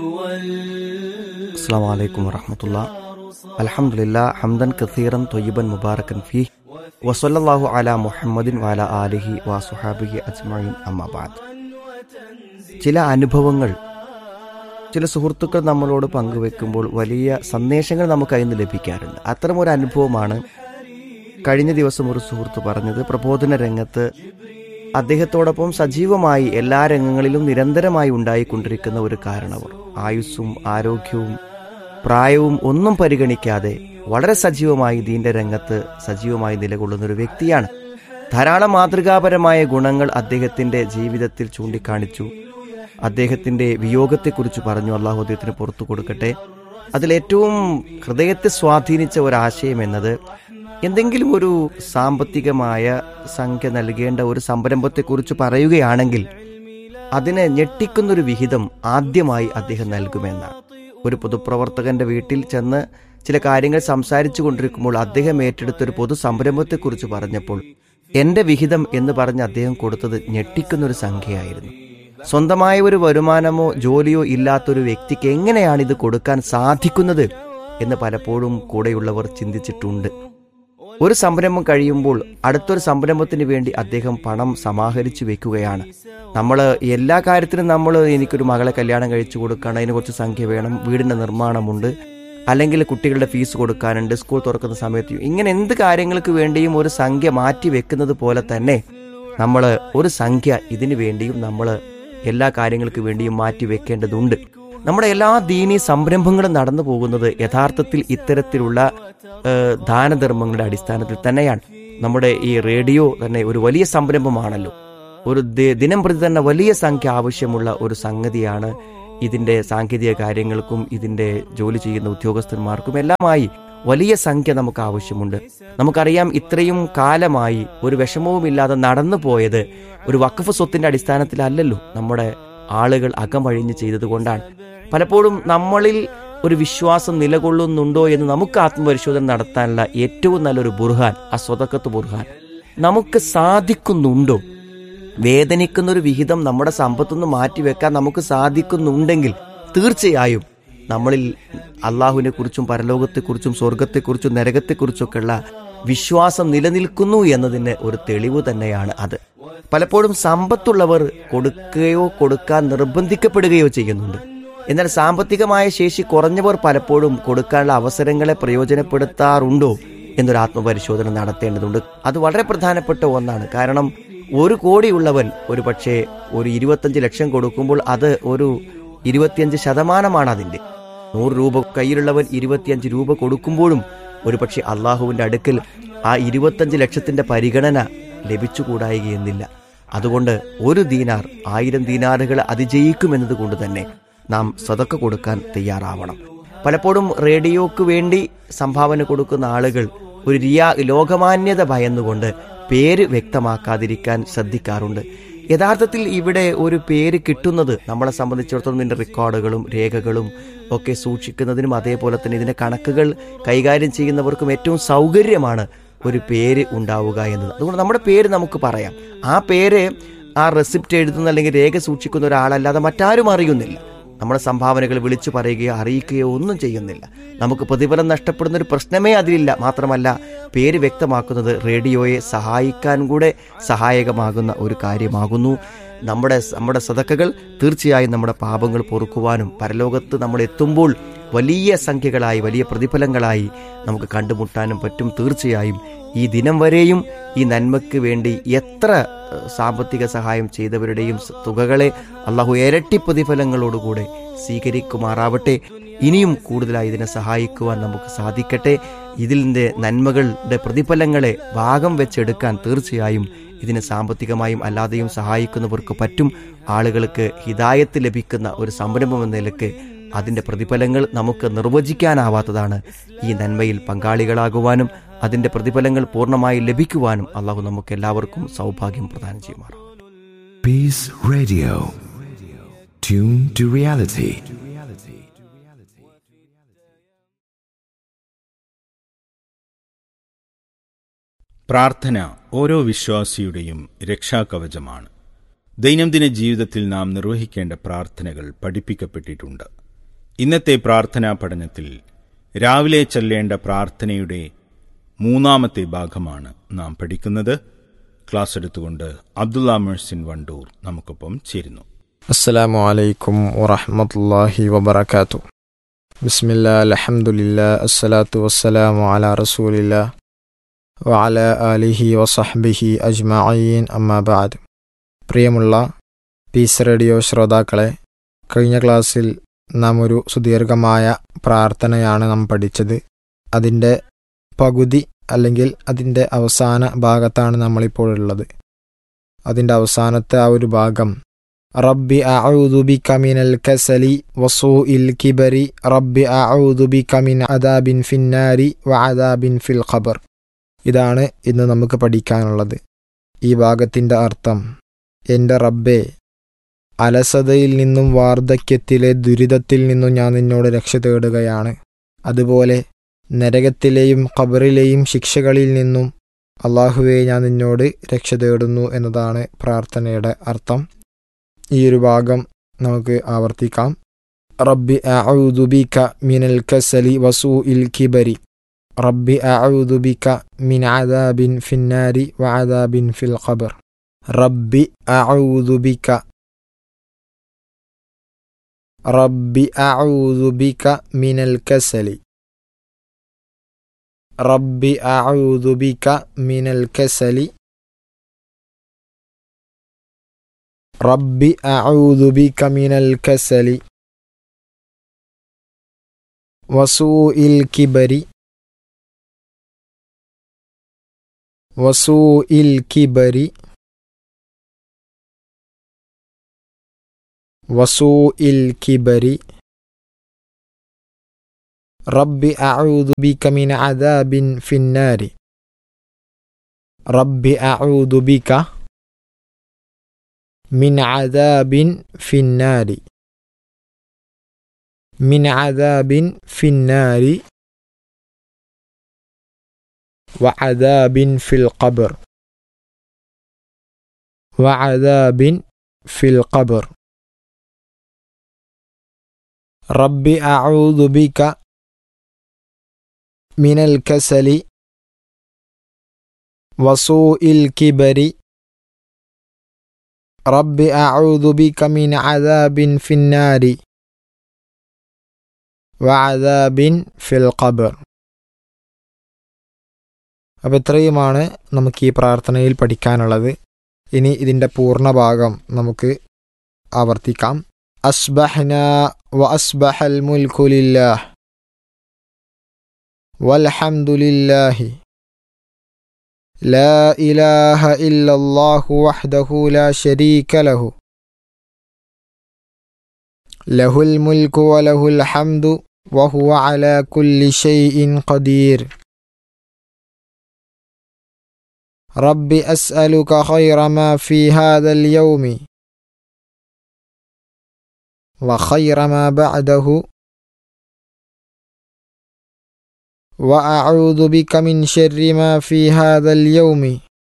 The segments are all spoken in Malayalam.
السلام عليكم ورحمة الله الحمد لله حمدا كثيرا طيبا مباركا فيه وصلى الله على محمد وعلى آله وصحابه أجمعين أما بعد ചില അനുഭവങ്ങൾ ചില സുഹൃത്തുക്കൾ നമ്മളോട് പങ്കുവെക്കുമ്പോൾ വലിയ സന്ദേശങ്ങൾ നമുക്ക് അതിൽ നിന്ന് ലഭിക്കാറുണ്ട് അത്തരമൊരു അനുഭവമാണ് കഴിഞ്ഞ ദിവസം ഒരു സുഹൃത്ത് പറഞ്ഞത് പ്രബോധന രംഗത്ത് അദ്ദേഹത്തോടൊപ്പം സജീവമായി എല്ലാ രംഗങ്ങളിലും നിരന്തരമായി ഉണ്ടായിക്കൊണ്ടിരിക്കുന്ന ഒരു കാരണവർ ആയുസ്സും ആരോഗ്യവും പ്രായവും ഒന്നും പരിഗണിക്കാതെ വളരെ സജീവമായി ദീന്റെ രംഗത്ത് സജീവമായി നിലകൊള്ളുന്ന ഒരു വ്യക്തിയാണ് ധാരാളം മാതൃകാപരമായ ഗുണങ്ങൾ അദ്ദേഹത്തിന്റെ ജീവിതത്തിൽ ചൂണ്ടിക്കാണിച്ചു അദ്ദേഹത്തിന്റെ വിയോഗത്തെക്കുറിച്ച് പറഞ്ഞു അള്ളാഹു അദ്ദേഹത്തിന് പുറത്തു കൊടുക്കട്ടെ അതിലേറ്റവും ഹൃദയത്തെ സ്വാധീനിച്ച ഒരാശയം എന്നത് എന്തെങ്കിലും ഒരു സാമ്പത്തികമായ സംഖ്യ നൽകേണ്ട ഒരു സംരംഭത്തെക്കുറിച്ച് പറയുകയാണെങ്കിൽ അതിനെ ഞെട്ടിക്കുന്നൊരു വിഹിതം ആദ്യമായി അദ്ദേഹം നൽകുമെന്നാണ് ഒരു പൊതുപ്രവർത്തകന്റെ വീട്ടിൽ ചെന്ന് ചില കാര്യങ്ങൾ സംസാരിച്ചു കൊണ്ടിരിക്കുമ്പോൾ അദ്ദേഹം ഏറ്റെടുത്തൊരു പൊതു സംരംഭത്തെക്കുറിച്ച് പറഞ്ഞപ്പോൾ എന്റെ വിഹിതം എന്ന് പറഞ്ഞ് അദ്ദേഹം കൊടുത്തത് ഞെട്ടിക്കുന്നൊരു സംഖ്യയായിരുന്നു സ്വന്തമായ ഒരു വരുമാനമോ ജോലിയോ ഇല്ലാത്തൊരു വ്യക്തിക്ക് എങ്ങനെയാണ് ഇത് കൊടുക്കാൻ സാധിക്കുന്നത് എന്ന് പലപ്പോഴും കൂടെയുള്ളവർ ചിന്തിച്ചിട്ടുണ്ട് ഒരു സംരംഭം കഴിയുമ്പോൾ അടുത്തൊരു സംരംഭത്തിന് വേണ്ടി അദ്ദേഹം പണം സമാഹരിച്ചു വെക്കുകയാണ് നമ്മൾ എല്ലാ കാര്യത്തിനും നമ്മൾ എനിക്കൊരു മകളെ കല്യാണം കഴിച്ചു കൊടുക്കണം അതിന് കുറച്ച് സംഖ്യ വേണം വീടിന്റെ നിർമ്മാണമുണ്ട് അല്ലെങ്കിൽ കുട്ടികളുടെ ഫീസ് കൊടുക്കാനുണ്ട് സ്കൂൾ തുറക്കുന്ന സമയത്ത് ഇങ്ങനെ എന്ത് കാര്യങ്ങൾക്ക് വേണ്ടിയും ഒരു സംഖ്യ മാറ്റി വെക്കുന്നത് പോലെ തന്നെ നമ്മൾ ഒരു സംഖ്യ ഇതിനു വേണ്ടിയും നമ്മൾ എല്ലാ കാര്യങ്ങൾക്ക് വേണ്ടിയും മാറ്റി വെക്കേണ്ടതുണ്ട് നമ്മുടെ എല്ലാ ദീനീ സംരംഭങ്ങളും നടന്നു പോകുന്നത് യഥാർത്ഥത്തിൽ ഇത്തരത്തിലുള്ള ഏഹ്, ദാനധർമ്മങ്ങളുടെ അടിസ്ഥാനത്തിൽ തന്നെയാണ് നമ്മുടെ ഈ റേഡിയോ തന്നെ ഒരു വലിയ സംരംഭമാണല്ലോ ഒരു ദി- ദിനം പ്രതി തന്നെ വലിയ സംഖ്യ ആവശ്യമുള്ള ഒരു സംഗതിയാണ് ഇതിന്റെ സാങ്കേതിക കാര്യങ്ങൾക്കും ഇതിന്റെ ജോലി ചെയ്യുന്ന ഉദ്യോഗസ്ഥന്മാർക്കും എല്ലാമായി വലിയ സംഖ്യ നമുക്ക് ആവശ്യമുണ്ട് നമുക്കറിയാം ഇത്രയും കാലമായി ഒരു വിഷമവുമില്ലാതെ നടന്നു പോയത് ഒരു വഖഫ് സ്വത്തിന്റെ അടിസ്ഥാനത്തിലല്ലല്ലോ നമ്മുടെ ആളുകൾ അകമഴിഞ്ഞ് ചെയ്തതുകൊണ്ടാണ് പലപ്പോഴും നമ്മളിൽ ഒരു വിശ്വാസം നിലകൊള്ളുന്നുണ്ടോ എന്ന് നമുക്ക് ആത്മപരിശോധന നടത്താനുള്ള ഏറ്റവും നല്ലൊരു ബുർഹാൻ ആ സ്വതക്കത്ത് ബുർഹാൻ നമുക്ക് സാധിക്കുന്നുണ്ടോ വേദനിക്കുന്ന ഒരു വിഹിതം നമ്മുടെ സമ്പത്തുനിന്ന് മാറ്റിവെക്കാൻ നമുക്ക് സാധിക്കുന്നുണ്ടെങ്കിൽ തീർച്ചയായും നമ്മളിൽ അള്ളാഹുവിനെ കുറിച്ചും പരലോകത്തെക്കുറിച്ചും സ്വർഗത്തെക്കുറിച്ചും നരകത്തെക്കുറിച്ചൊക്കെയുള്ള വിശ്വാസം നിലനിൽക്കുന്നു എന്നതിന് ഒരു തെളിവ് തന്നെയാണ് അത് പലപ്പോഴും സമ്പത്തുള്ളവർ കൊടുക്കുകയോ കൊടുക്കാൻ നിർബന്ധിക്കപ്പെടുകയോ ചെയ്യുന്നുണ്ട് എന്നാൽ സാമ്പത്തികമായ ശേഷി കുറഞ്ഞവർ പലപ്പോഴും കൊടുക്കാനുള്ള അവസരങ്ങളെ പ്രയോജനപ്പെടുത്താറുണ്ടോ എന്നൊരു ആത്മപരിശോധന നടത്തേണ്ടതുണ്ട് അത് വളരെ പ്രധാനപ്പെട്ട ഒന്നാണ് കാരണം ഒരു കോടിയുള്ളവൻ ഒരു പക്ഷേ ഒരു ഇരുപത്തഞ്ച് ലക്ഷം കൊടുക്കുമ്പോൾ അത് ഒരു ഇരുപത്തിയഞ്ച് ശതമാനമാണ് അതിന്റെ നൂറ് രൂപ കയ്യിലുള്ളവൻ ഇരുപത്തിയഞ്ച് രൂപ കൊടുക്കുമ്പോഴും ഒരു പക്ഷേ അള്ളാഹുവിന്റെ അടുക്കൽ ആ ഇരുപത്തഞ്ച് ലക്ഷത്തിന്റെ പരിഗണന ലഭിച്ചുകൂടായികയെന്നില്ല അതുകൊണ്ട് ഒരു ദീനാർ ആയിരം ദീനാറുകൾ അതിജയിക്കുമെന്നത് കൊണ്ട് തന്നെ നാം സ്വതക്ക കൊടുക്കാൻ തയ്യാറാവണം പലപ്പോഴും റേഡിയോക്ക് വേണ്ടി സംഭാവന കൊടുക്കുന്ന ആളുകൾ ഒരു റിയാ ലോകമാന്യത ഭയന്നുകൊണ്ട് പേര് വ്യക്തമാക്കാതിരിക്കാൻ ശ്രദ്ധിക്കാറുണ്ട് യഥാർത്ഥത്തിൽ ഇവിടെ ഒരു പേര് കിട്ടുന്നത് നമ്മളെ സംബന്ധിച്ചിടത്തോളം ഇതിന്റെ റെക്കോർഡുകളും രേഖകളും ഒക്കെ സൂക്ഷിക്കുന്നതിനും അതേപോലെ തന്നെ ഇതിന്റെ കണക്കുകൾ കൈകാര്യം ചെയ്യുന്നവർക്കും ഏറ്റവും സൗകര്യമാണ് ഒരു പേര് ഉണ്ടാവുക എന്നത് അതുകൊണ്ട് നമ്മുടെ പേര് നമുക്ക് പറയാം ആ പേര് ആ റെസിപ്റ്റ് എഴുതുന്ന അല്ലെങ്കിൽ രേഖ സൂക്ഷിക്കുന്ന ഒരാളല്ലാതെ മറ്റാരും അറിയുന്നില്ല നമ്മുടെ സംഭാവനകൾ വിളിച്ചു പറയുകയോ അറിയിക്കുകയോ ഒന്നും ചെയ്യുന്നില്ല നമുക്ക് പ്രതിഫലം നഷ്ടപ്പെടുന്ന ഒരു പ്രശ്നമേ അതിലില്ല മാത്രമല്ല പേര് വ്യക്തമാക്കുന്നത് റേഡിയോയെ സഹായിക്കാൻ കൂടെ സഹായകമാകുന്ന ഒരു കാര്യമാകുന്നു നമ്മുടെ നമ്മുടെ സതക്കകൾ തീർച്ചയായും നമ്മുടെ പാപങ്ങൾ പൊറുക്കുവാനും പരലോകത്ത് നമ്മൾ എത്തുമ്പോൾ വലിയ സംഖ്യകളായി വലിയ പ്രതിഫലങ്ങളായി നമുക്ക് കണ്ടുമുട്ടാനും പറ്റും തീർച്ചയായും ഈ ദിനം വരെയും ഈ നന്മയ്ക്ക് വേണ്ടി എത്ര ഏഹ്, സാമ്പത്തിക സഹായം ചെയ്തവരുടെയും സ- തുകകളെ അള്ളാഹു ഇരട്ടി പ്രതിഫലങ്ങളോടുകൂടെ സ്വീകരിക്കുമാറാവട്ടെ ഇനിയും കൂടുതലായി ഇതിനെ സഹായിക്കുവാൻ നമുക്ക് സാധിക്കട്ടെ ഇതിൻ്റെ നന്മകളുടെ പ്രതിഫലങ്ങളെ ഭാഗം വെച്ചെടുക്കാൻ തീർച്ചയായും ഇതിനെ സാമ്പത്തികമായും അല്ലാതെയും സഹായിക്കുന്നവർക്ക് പറ്റും ആളുകൾക്ക് ഹിതായത്ത് ലഭിക്കുന്ന ഒരു സംരംഭം എന്ന നിലക്ക് അതിന്റെ പ്രതിഫലങ്ങൾ നമുക്ക് നിർവചിക്കാനാവാത്തതാണ് ഈ നന്മയിൽ പങ്കാളികളാകുവാനും അതിന്റെ പ്രതിഫലങ്ങൾ പൂർണ്ണമായി ലഭിക്കുവാനും അള്ളാഹു നമുക്ക് എല്ലാവർക്കും സൗഭാഗ്യം പ്രദാനം ചെയ്യുമാറാം Peace Radio. Tune to reality. പ്രാർത്ഥന ഓരോ വിശ്വാസിയുടെയും രക്ഷാകവചമാണ് ദൈനംദിന ജീവിതത്തിൽ നാം നിർവഹിക്കേണ്ട പ്രാർത്ഥനകൾ പഠിപ്പിക്കപ്പെട്ടിട്ടുണ്ട് ഇന്നത്തെ പ്രാർത്ഥനാ പഠനത്തിൽ രാവിലെ ചൊല്ലേണ്ട പ്രാർത്ഥനയുടെ മൂന്നാമത്തെ ഭാഗമാണ് നാം പഠിക്കുന്നത് ക്ലാസ് എടുത്തുകൊണ്ട് അബ്ദുള്ള മെഴ്സിൻ വണ്ടൂർ നമുക്കൊപ്പം ചേരുന്നു السلام عليكم ورحمة الله وبركاته بسم الله الحمد لله الصلاة والسلام على رسول الله وعلى آله وصحبه أجمعين أما بعد പ്രിയമുള്ള പീസ് റേഡിയോ ശ്രോതാക്കളെ കഴിഞ്ഞ ക്ലാസ്സിൽ നാം ഒരു സുദീർഘമായ പ്രാർത്ഥനയാണ് നാം പഠിച്ചത് അതിൻ്റെ പകുതി അല്ലെങ്കിൽ അതിൻ്റെ അവസാന ഭാഗത്താണ് നമ്മളിപ്പോൾ ഉള്ളത് അതിൻ്റെ അവസാനത്തെ ആ ഒരു ഭാഗം رب أعوذ بك من الكسل وسوء الكبر رب أعوذ بك من عذاب في النار وعذاب في القبر ഇതാണ് ഇന്ന് നമുക്ക് പഠിക്കാനുള്ളത് ഈ ഭാഗത്തിൻ്റെ അർത്ഥം എൻ്റെ റബ്ബേ അലസതയിൽ നിന്നും വാർദ്ധക്യത്തിലെ ദുരിതത്തിൽ നിന്നും ഞാൻ നിന്നോട് രക്ഷ തേടുകയാണ് അതുപോലെ നരകത്തിലെയും ഖബറിലെയും ശിക്ഷകളിൽ നിന്നും അള്ളാഹുവെ ഞാൻ നിന്നോട് രക്ഷ തേടുന്നു എന്നതാണ് പ്രാർത്ഥനയുടെ അർത്ഥം ഈ ഒരു ഭാഗം നമുക്ക് ആവർത്തിക്കാം റബ്ബി അഊദു ബിക മിനൽ കസലി വസൂഇൽ കിബരി റബ്ബി അഊദു ബിക മിൻ അദാബിൻ ഫിന്നാരി വഅദാബിൻ ഫിൽ ഖബർ റബ്ബി അഊദു ബിക റബ്ബി അഊദു ബിക മിനൽ കസലി റബ്ബി അഊദു ബിക മിനൽ കസലി رب أعوذ بك من الكسل وسوء الكبر وسوء الكبر وسوء الكبر رب أعوذ بك من عذاب في النار رب أعوذ بك من عذاب في النار من عذاب في النار وعذاب في القبر وعذاب في القبر رب أعوذ بك من الكسل وسوء الكبر رب أعوذ بك من عذاب في النار وعذاب في القبر അപ്പം ഇത്രയുമാണ് നമുക്ക് ഈ പ്രാർത്ഥനയിൽ പഠിക്കാനുള്ളത് ഇനി ഇതിൻ്റെ പൂർണ്ണ ഭാഗം നമുക്ക് ആവർത്തിക്കാം അസ്ബഹ്ന വ അസ്ബഹൽ മുൽക്കു ലില്ലാഹ് വൽഹംദുലില്ലാഹി لا إله إلا الله وحده لا شريك له له الملك وله الحمد وهو على كل شيء قدير رب أسألك خير ما في هذا اليوم وخير ما بعده وأعوذ بك من شر ما في هذا اليوم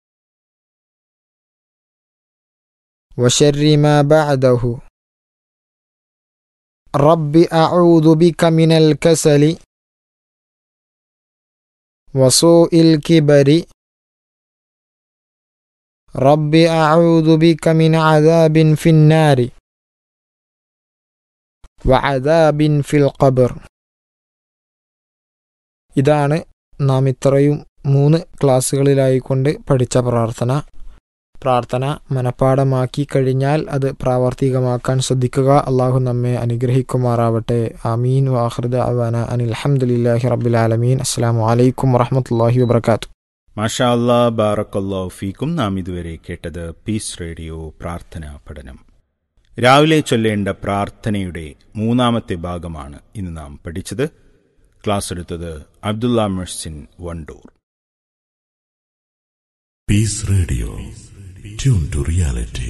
وشر ما بعده رب أعوذ بك من الكسل وسوء الكبر رب أعوذ بك من عذاب في النار وعذاب في القبر ഇതാണ് നാം ഇത്രയും മൂന്ന് ക്ലാസ്സുകളിലായിക്കൊണ്ട് പഠിച്ച പ്രാർത്ഥന പ്രാർത്ഥന മനഃപ്പാടമാക്കി കഴിഞ്ഞാൽ അത് പ്രാവർത്തികമാക്കാൻ ശ്രദ്ധിക്കുക അള്ളാഹു നമ്മെ അനുഗ്രഹിക്കുമാറാവട്ടെ ആമീൻ വാഹൃദ അവാന അനിൽ അഹമ്മദില്ലാഹി റബ്ബിൽ ആലമീൻ അസ്സാം വലൈക്കും വറഹമത്തല്ലാഹി വബർക്കാത്തു മാഷാ അല്ലാ ബാറക്കല്ലാ ഫീക്കും നാം ഇതുവരെ കേട്ടത് പീസ് റേഡിയോ പ്രാർത്ഥനാ പഠനം രാവിലെ ചൊല്ലേണ്ട പ്രാർത്ഥനയുടെ മൂന്നാമത്തെ ഭാഗമാണ് ഇന്ന് നാം പഠിച്ചത് ക്ലാസ് എടുത്തത് Abdulla മെഴ്സിൻ Wandoor Peace Radio. Tune to reality.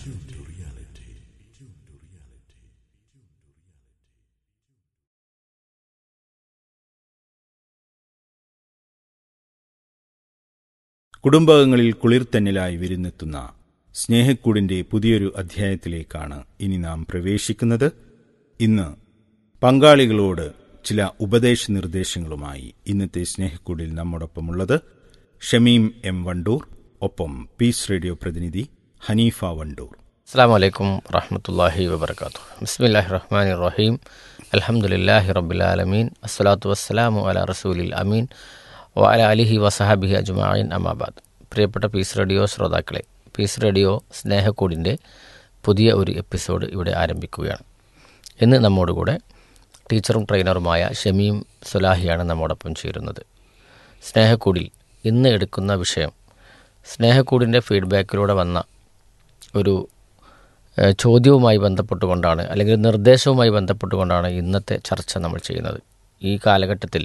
കുടുംബങ്ങളിൽ കുളിർത്തന്നിലായി വിരുന്നെത്തുന്ന സ്നേഹക്കൂടിന്റെ പുതിയൊരു അധ്യായത്തിലേക്കാണ് ഇനി നാം പ്രവേശിക്കുന്നത് ഇന്ന് പങ്കാളികളോട് ചില ഉപദേശ നിർദ്ദേശങ്ങളുമായി ഇന്നത്തെ സ്നേഹക്കൂടിൽ നമ്മോടൊപ്പമുള്ളത് ഷമീം എം വണ്ടൂർ ഒപ്പം പീസ് റേഡിയോ പ്രതിനിധി ഹനീഫ വണ്ടൂർ അസ്സാം വലൈക്കും വറഹമത്തല്ലാഹി വബർക്കാത്തു ബിസ്മില്ലാഹി റഹ്മാൻ റഹീം അലഹമുല്ലാഹി റബ്ബുലാലമീൻ അസ്സലാത്തു വസ്സലാമു അല റസൂലിൽ അമീൻ വ അല അലിഹി വസഹാബിഹി അജ്മായിൻ അമാബാദ് പ്രിയപ്പെട്ട പീസ് റേഡിയോ ശ്രോതാക്കളെ പീസ് റേഡിയോ സ്നേഹക്കൂടിൻ്റെ പുതിയ ഒരു എപ്പിസോഡ് ഇവിടെ ആരംഭിക്കുകയാണ് ഇന്ന് നമ്മോടുകൂടെ ടീച്ചറും ട്രെയിനറുമായ ഷമീം സുലാഹിയാണ് നമ്മോടൊപ്പം ചേരുന്നത് സ്നേഹക്കൂടിൽ ഇന്ന് എടുക്കുന്ന വിഷയം സ്നേഹക്കൂടിൻ്റെ ഫീഡ്ബാക്കിലൂടെ വന്ന ഒരു ഏഹ്, ചോദ്യവുമായി ബന്ധപ്പെട്ടുകൊണ്ടാണ് അല്ലെങ്കിൽ നിർദ്ദേശവുമായി ബന്ധപ്പെട്ടുകൊണ്ടാണ് ഇന്നത്തെ ചർച്ച നമ്മൾ ചെയ്യുന്നത് ഈ കാലഘട്ടത്തിൽ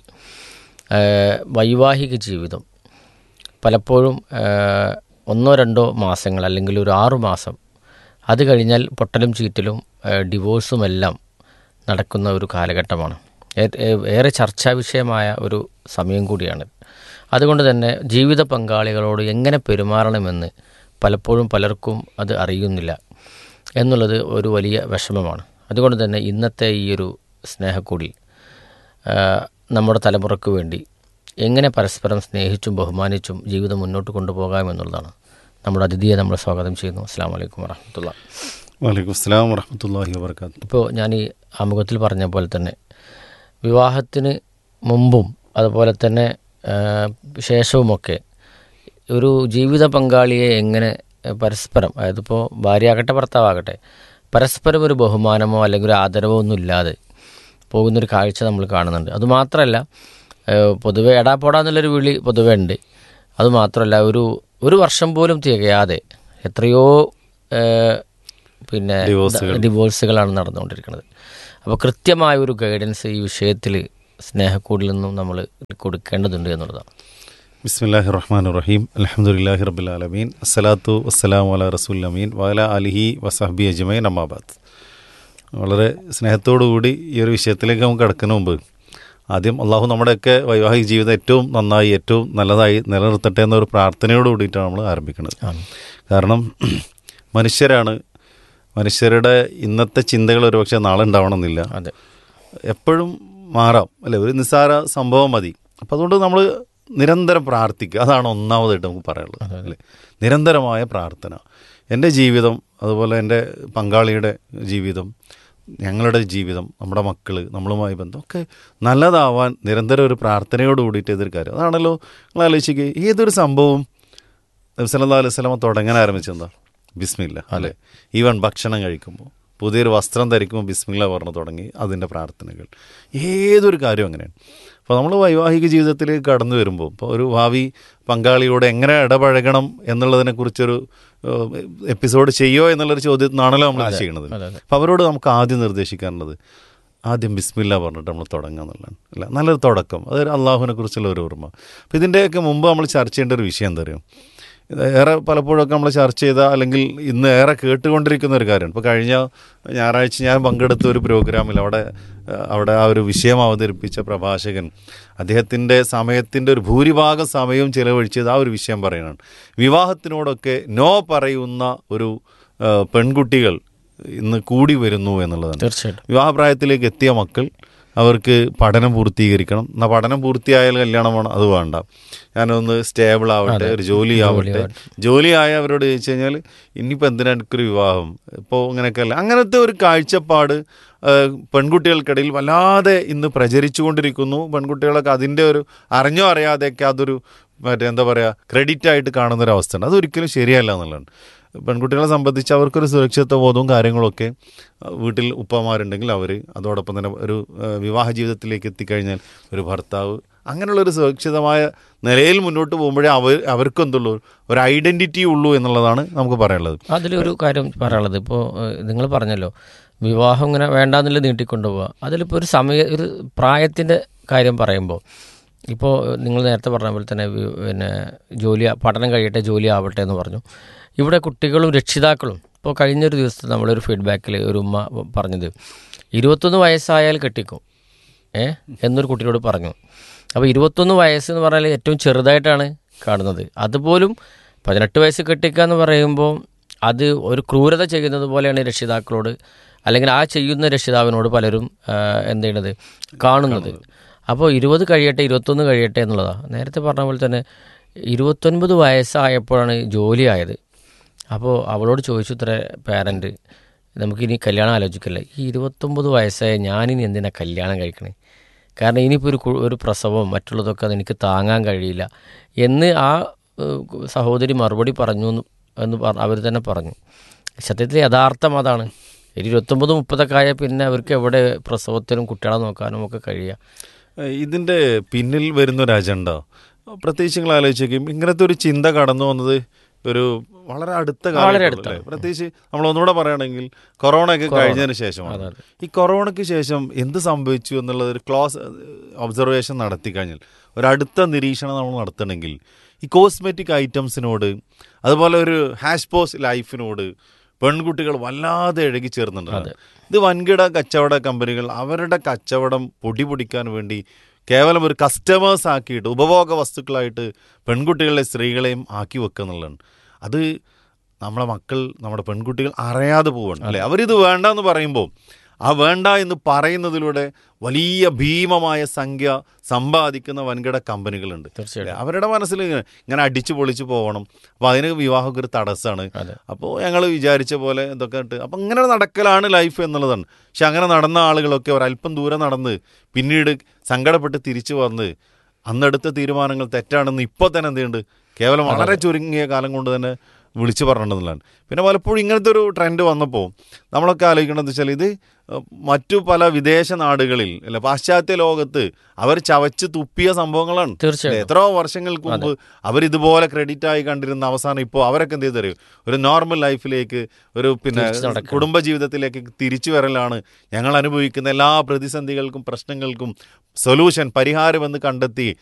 ഏഹ്, വൈവാഹിക ജീവിതം പലപ്പോഴും ഏഹ്, ഒന്നോ രണ്ടോ മാസങ്ങൾ അല്ലെങ്കിൽ ഒരു ആറു മാസം അത് കഴിഞ്ഞാൽ പൊട്ടലും ചീറ്റലും ഏഹ്, ഡിവോഴ്സുമെല്ലാം നടക്കുന്ന ഒരു കാലഘട്ടമാണ് ഏ- ഏ- ഏറെ ചർച്ചാ വിഷയമായ ഒരു സമയം കൂടിയാണ് അതുകൊണ്ട് തന്നെ ജീവിത പങ്കാളികളോട് എങ്ങനെ പെരുമാറണമെന്ന് പലപ്പോഴും പലർക്കും അത് അറിയുന്നില്ല എന്നുള്ളത് ഒരു വലിയ വിഷമമാണ് അതുകൊണ്ട് തന്നെ ഇന്നത്തെ ഈ ഒരു സ്നേഹക്കൂടി ആ, നമ്മുടെ തലമുറയ്ക്ക് വേണ്ടി എങ്ങനെ പരസ്പരം സ്നേഹിച്ചും ബഹുമാനിച്ചും ജീവിതം മുന്നോട്ട് കൊണ്ടുപോകാമെന്നുള്ളതാണ് നമ്മുടെ അതിഥിയെ നമ്മൾ സ്വാഗതം ചെയ്യുന്നു അസ്സാം വലൈക്കും വറഹമത്തുള്ള വലൈക്കും അസ്സലാം വറഹമത്തല്ലാഹി വാബർക്കാത്തു ഇപ്പോൾ ഞാൻ ഈ ആമുഖത്തിൽ പറഞ്ഞ പോലെ തന്നെ വിവാഹത്തിന് മുമ്പും അതുപോലെ തന്നെ ആ, ശേഷവുമൊക്കെ ഒരു ജീവിത പങ്കാളിയെ എങ്ങനെ ആ, പരസ്പരം അതായത് ഇപ്പോൾ ഭാര്യയാകട്ടെ ഭർത്താവാകട്ടെ പരസ്പരം ഒരു ബഹുമാനമോ അല്ലെങ്കിൽ ഒരു ആദരവോ ഒന്നും ഇല്ലാതെ പോകുന്നൊരു കാഴ്ച നമ്മൾ കാണുന്നുണ്ട് അതുമാത്രമല്ല ആ, പൊതുവെ എടാ പോടാ എന്നുള്ളൊരു വിളി പൊതുവെ ഉണ്ട് അതുമാത്രമല്ല ഒരു ഒരു വർഷം പോലും തികയാതെ എത്രയോ ആ, പിന്നെ ഡിവോഴ്സുകൾ. ഡിവോഴ്സുകളാണ് നടന്നുകൊണ്ടിരിക്കുന്നത് അപ്പോൾ കൃത്യമായ ഒരു ഗൈഡൻസ് ഈ വിഷയത്തിൽ സ്നേഹക്കൂടിൽ നിന്നും നമ്മൾ കൊടുക്കേണ്ടതുണ്ട് എന്നുള്ളതാണ് ബിസ്മില്ലാഹി റഹ്മാൻ റഹീം അലഹമുല്ലാഹി റബുലാലമീൻ അസ്സലാത്തു വസ്സലാം വല റസൂൽ അമീൻ വല അലിഹി വസഹബി അജ്മൈൻ അമ്മാബാദ് വളരെ സ്നേഹത്തോടു കൂടി ഈ ഒരു വിഷയത്തിലേക്ക് നമുക്ക് കിടക്കുന്ന മുമ്പ് ആദ്യം അള്ളാഹു നമ്മുടെയൊക്കെ വൈവാഹിക ജീവിതം ഏറ്റവും നന്നായി ഏറ്റവും നല്ലതായി നിലനിർത്തട്ടെ എന്നൊരു പ്രാർത്ഥനയോട് കൂടിയിട്ടാണ് നമ്മൾ ആരംഭിക്കുന്നത് കാരണം മനുഷ്യരാണ് മനുഷ്യരുടെ ഇന്നത്തെ ചിന്തകൾ ഒരുപക്ഷെ നാളെ ഉണ്ടാവണമെന്നില്ല അതെ എപ്പോഴും മാറാം അല്ലെ ഒരു നിസ്സാര സംഭവം മതി അപ്പം അതുകൊണ്ട് നമ്മൾ നിരന്തരം പ്രാർത്ഥിക്കുക അതാണ് ഒന്നാമതായിട്ട് നമുക്ക് പറയാനുള്ളത് അല്ലേ നിരന്തരമായ പ്രാർത്ഥന എൻ്റെ ജീവിതം അതുപോലെ എൻ്റെ പങ്കാളിയുടെ ജീവിതം ഞങ്ങളുടെ ജീവിതം നമ്മുടെ മക്കൾ നമ്മളുമായി ബന്ധം ഒക്കെ നല്ലതാവാൻ നിരന്തരം ഒരു പ്രാർത്ഥനയോട് കൂടിയിട്ട് ഇതൊരു കാര്യം അതാണല്ലോ നിങ്ങൾ ആലോചിക്കുക ഏതൊരു സംഭവം നബ്സല്ലാ അലൈഹി സ്വലമ തുടങ്ങാൻ ആരംഭിച്ചെന്താ ബിസ്മില്ല അല്ലേ ഈവൻ ഭക്ഷണം കഴിക്കുമ്പോൾ പുതിയൊരു വസ്ത്രം ധരിക്കുമ്പോൾ ബിസ്മില്ല പറഞ്ഞു തുടങ്ങി അതിൻ്റെ പ്രാർത്ഥനകൾ ഏതൊരു കാര്യം അങ്ങനെയാണ് അപ്പോൾ നമ്മൾ വൈവാഹിക ജീവിതത്തിലേക്ക് കടന്നു വരുമ്പോൾ ഇപ്പോൾ ഒരു ഭാവി പങ്കാളിയോട് എങ്ങനെ ഇടപഴകണം എന്നുള്ളതിനെക്കുറിച്ചൊരു ഏഹ്, എപ്പിസോഡ് ചെയ്യോ എന്നുള്ളൊരു ചോദ്യത്തിനാണല്ലോ നമ്മൾ ഇത് ചെയ്യണത് അതെ, അതെ. അപ്പോൾ അവരോട് നമുക്ക് ആദ്യം നിർദ്ദേശിക്കാനുള്ളത് ആദ്യം ബിസ്മില്ല പറഞ്ഞിട്ട് നമ്മൾ തുടങ്ങുക എന്നുള്ളതാണ് അല്ല നല്ലൊരു തുടക്കം അതൊരു അള്ളാഹുവിനെ കുറിച്ചുള്ള ഒരു ഓർമ്മ അപ്പോൾ ഇതിൻ്റെയൊക്കെ മുമ്പ് നമ്മൾ ചർച്ച ചെയ്യേണ്ട ഒരു വിഷയം എന്താ അറിയോ ഇത് ഏറെ പലപ്പോഴൊക്കെ നമ്മൾ ചർച്ച ചെയ്ത അല്ലെങ്കിൽ ഇന്ന് ഏറെ കേട്ടുകൊണ്ടിരിക്കുന്ന ഒരു കാര്യമാണ് ഇപ്പോൾ കഴിഞ്ഞ ഞായറാഴ്ച ഞാൻ പങ്കെടുത്ത ഒരു പ്രോഗ്രാമിൽ അവിടെ ഏഹ്, അവിടെ ആ ഒരു വിഷയം അവതരിപ്പിച്ച പ്രഭാഷകൻ അദ്ദേഹത്തിൻ്റെ സമയത്തിൻ്റെ ഒരു ഭൂരിഭാഗം സമയവും ചിലവഴിച്ചത് ആ ഒരു വിഷയം പറയുന്നതാണ് വിവാഹത്തിനോടൊക്കെ നോ പറയുന്ന ഒരു ഏഹ്, പെൺകുട്ടികൾ ഇന്ന് കൂടി വരുന്നു എന്നുള്ളതാണ് തീർച്ചയായിട്ടും വിവാഹപ്രായത്തിലേക്ക് എത്തിയ മക്കൾ അവർക്ക് പഠനം പൂർത്തീകരിക്കണം എന്നാൽ പഠനം പൂർത്തിയായാൽ കല്യാണം വേണം അത് വേണ്ട ഞാനൊന്ന് സ്റ്റേബിൾ ആവട്ടെ ഒരു ജോലി ആവട്ടെ ജോലി ആയ അവരോട് ചോദിച്ചു കഴിഞ്ഞാൽ ഇനിയിപ്പോൾ എന്തിനാ എനിക്കൊരു വിവാഹം ഇപ്പോൾ ഇങ്ങനെയൊക്കെ അല്ല അങ്ങനത്തെ ഒരു കാഴ്ചപ്പാട് ആ, പെൺകുട്ടികൾക്കിടയിൽ വല്ലാതെ ഇന്ന് പ്രചരിച്ചുകൊണ്ടിരിക്കുന്നു പെൺകുട്ടികളൊക്കെ അതിൻ്റെ ഒരു അറിഞ്ഞോ അറിയാതെയൊക്കെ അതൊരു മറ്റേ എന്താ പറയുക ക്രെഡിറ്റ് ആയിട്ട് കാണുന്ന ഒരു അവസ്ഥയാണ് അതൊരിക്കലും ശരിയല്ല എന്നുള്ളതാണ് പെൺകുട്ടികളെ സംബന്ധിച്ച് അവർക്കൊരു സുരക്ഷിത ബോധവും കാര്യങ്ങളൊക്കെ ആ, വീട്ടിൽ ഉപ്പമാരുണ്ടെങ്കിൽ അവർ അതോടൊപ്പം തന്നെ ഒരു ആ, വിവാഹ ജീവിതത്തിലേക്ക് എത്തിക്കഴിഞ്ഞാൽ ഒരു ഭർത്താവ് അങ്ങനെയുള്ള ഒരു സുരക്ഷിതമായ നിലയിൽ മുന്നോട്ട് പോകുമ്പോഴേ അവർ അവർക്കെന്തുള്ളൂ ഒരു ഐഡൻറ്റിറ്റി ഉള്ളൂ എന്നുള്ളതാണ് നമുക്ക് പറയാനുള്ളത് അതിലൊരു കാര്യം പറയാനുള്ളത് ഇപ്പോൾ നിങ്ങൾ പറഞ്ഞല്ലോ വിവാഹം ഇങ്ങനെ വേണ്ടാന്നുള്ളത് നീട്ടിക്കൊണ്ടുപോവുക അതിലിപ്പോൾ ഒരു സമയ ഒരു പ്രായത്തിൻ്റെ കാര്യം പറയുമ്പോൾ ഇപ്പോൾ നിങ്ങൾ നേരത്തെ പറഞ്ഞ പോലെ തന്നെ വി- പിന്നെ ജോലി പഠനം കഴിയട്ടെ ജോലി ആവട്ടെ എന്ന് പറഞ്ഞു ഇവിടെ കുട്ടികളും രക്ഷിതാക്കളും ഇപ്പോൾ കഴിഞ്ഞൊരു ദിവസത്തെ നമ്മളൊരു ഫീഡ്ബാക്കിൽ ഒരു ഉമ്മ പറഞ്ഞത് ഇരുപത്തൊന്ന് വയസ്സായാൽ കെട്ടിക്കും ഏ എന്നൊരു കുട്ടിയോട് പറഞ്ഞു അപ്പോൾ ഇരുപത്തൊന്ന് വയസ്സ് എന്ന് പറഞ്ഞാൽ ഏറ്റവും ചെറുതായിട്ടാണ് കാണുന്നത് അതുപോലും പതിനെട്ട് വയസ്സ് കെട്ടിക്കുക എന്ന് പറയുമ്പോൾ അത് ഒരു ക്രൂരത ചെയ്യുന്നത് പോലെയാണ് രക്ഷിതാക്കളോട് അല്ലെങ്കിൽ ആ ചെയ്യുന്ന രക്ഷിതാവിനോട് പലരും ആ, എന്ത് ചെയ്യണത് കാണുന്നത് അപ്പോൾ ഇരുപത് കഴിയട്ടെ ഇരുപത്തൊന്ന് കഴിയട്ടെ എന്നുള്ളതാണ് നേരത്തെ പറഞ്ഞ പോലെ തന്നെ ഇരുപത്തൊൻപത് വയസ്സായപ്പോഴാണ് ജോലിയായത് അപ്പോൾ അവളോട് ചോദിച്ചു ഇത്ര പാരൻറ്റ് നമുക്കിനി കല്യാണം ആലോചിക്കല്ലേ ഈ ഇരുപത്തൊമ്പത് വയസ്സായ ഞാനിനി എന്തിനാ കല്യാണം കഴിക്കണേ കാരണം ഇനിയിപ്പോൾ ഒരു കു- ഒരു പ്രസവം മറ്റുള്ളതൊക്കെ അത് എനിക്ക് താങ്ങാൻ കഴിയില്ല എന്ന് ആ ഏഹ്, സഹോദരി മറുപടി പറഞ്ഞു എന്ന് എന്ന് അവർ തന്നെ പറഞ്ഞു സത്യത്തിൽ യഥാർത്ഥം അതാണ് ഒരു ഇരുപത്തൊമ്പത് മുപ്പതൊക്കെ ആയാൽ പിന്നെ അവർക്ക് എവിടെ പ്രസവത്തിനും കുട്ടികളെ നോക്കാനും ഒക്കെ കഴിയുക ഏഹ് ഇതിന്റെ പിന്നിൽ വരുന്ന ഒരു അജണ്ട പ്രത്യേകിച്ച് നിങ്ങൾ ആലോചിക്കും ഇങ്ങനത്തെ ഒരു ചിന്ത കടന്നു വന്നത് ഒരു വളരെ അടുത്ത വളരെ കാലഘട്ടം അടുത്താണ്. അല്ലേ? പ്രത്യേകിച്ച് നമ്മൾ ഒന്നുകൂടെ പറയുകയാണെങ്കിൽ കൊറോണ ഒക്കെ കഴിഞ്ഞതിന് ശേഷമാണ് അതെ, അതെ. ഈ കൊറോണയ്ക്ക് ശേഷം എന്ത് സംഭവിച്ചു എന്നുള്ളത് ഒരു ക്ലോസ് ഒബ്സർവേഷൻ നടത്തി കഴിഞ്ഞാൽ ഒരു അടുത്ത നിരീക്ഷണം നമ്മൾ നടത്തണമെങ്കിൽ ഈ കോസ്മെറ്റിക് ഐറ്റംസിനോട് അതുപോലെ ഒരു ഹാഷ് പോസ് ലൈഫിനോട് പെൺകുട്ടികൾ വല്ലാതെ ഇഴകി ചേർന്നുണ്ട് ഇത് വൻകിട കച്ചവട കമ്പനികൾ അവരുടെ കച്ചവടം പൊടി പൊടിക്കാൻ വേണ്ടി കേവലം ഒരു കസ്റ്റമേഴ്സ് ആക്കിയിട്ട് ഉപഭോഗ വസ്തുക്കളായിട്ട് പെൺകുട്ടികളെ സ്ത്രീകളെയും ആക്കി വെക്കുന്നുള്ളതാണ് അത് നമ്മളെ മക്കൾ നമ്മുടെ പെൺകുട്ടികൾ അറിയാതെ പോവാണ് അല്ലേ അവരിത് വേണ്ട എന്ന് പറയുമ്പോൾ ആ വേണ്ട എന്ന് പറയുന്നതിലൂടെ വലിയ ഭീമമായ സംഖ്യ സമ്പാദിക്കുന്ന വൻകിട കമ്പനികളുണ്ട് തീർച്ചയായിട്ടും. അവരുടെ മനസ്സിൽ ഇങ്ങനെ- ഇങ്ങനെ അടിച്ചു പൊളിച്ചു പോകണം അപ്പോൾ അതിന് വിവാഹമൊക്കെ ഒരു തടസ്സമാണ് അതെ. അപ്പോൾ ഞങ്ങൾ വിചാരിച്ച പോലെ ഇതൊക്കെ ഇട്ട് അപ്പം ഇങ്ങനെ നടക്കലാണ് ലൈഫ് എന്നുള്ളതാണ് പക്ഷെ അങ്ങനെ നടന്ന ആളുകളൊക്കെ ഒരല്പം ദൂരം നടന്ന് പിന്നീട് സങ്കടപ്പെട്ട് തിരിച്ചു വന്ന് അന്നെടുത്ത തീരുമാനങ്ങൾ തെറ്റാണെന്ന് ഇപ്പോൾ തന്നെ എന്ത് ചെയ്യുന്നുണ്ട് കേവലം വളരെ ചുരുങ്ങിയ കാലം കൊണ്ട് തന്നെ വിളിച്ചു പറഞ്ഞിട്ടുള്ളതാണ് പിന്നെ പലപ്പോഴും ഇങ്ങനത്തെ ഒരു ട്രെൻഡ് വന്നപ്പോൾ നമ്മളൊക്കെ ആലോചിക്കേണ്ടത് വെച്ചാൽ ഇത് ഏഹ്, മറ്റു പല വിദേശ നാടുകളിൽ അല്ലെ പാശ്ചാത്യ ലോകത്ത് അവർ ചവച്ച് തുപ്പിയ സംഭവങ്ങളാണ് തീർച്ചയായും. അല്ലേ? എത്രയോ വർഷങ്ങൾക്ക് മുമ്പ് അവരിതുപോലെ ക്രെഡിറ്റ് ആയി കണ്ടിരുന്ന അവസാനം ഇപ്പോൾ അവരൊക്കെ എന്ത് ചെയ്തറിയും ഒരു നോർമൽ ലൈഫിലേക്ക് ഒരു പിന്നെ തിരിച്ച് നടക്കണം. കുടുംബ ജീവിതത്തിലേക്ക് തിരിച്ചു വരലാണ് ഞങ്ങൾ അനുഭവിക്കുന്ന എല്ലാ പ്രതിസന്ധികൾക്കും പ്രശ്നങ്ങൾക്കും സൊല്യൂഷൻ പരിഹാരമെന്ന് കണ്ടെത്തി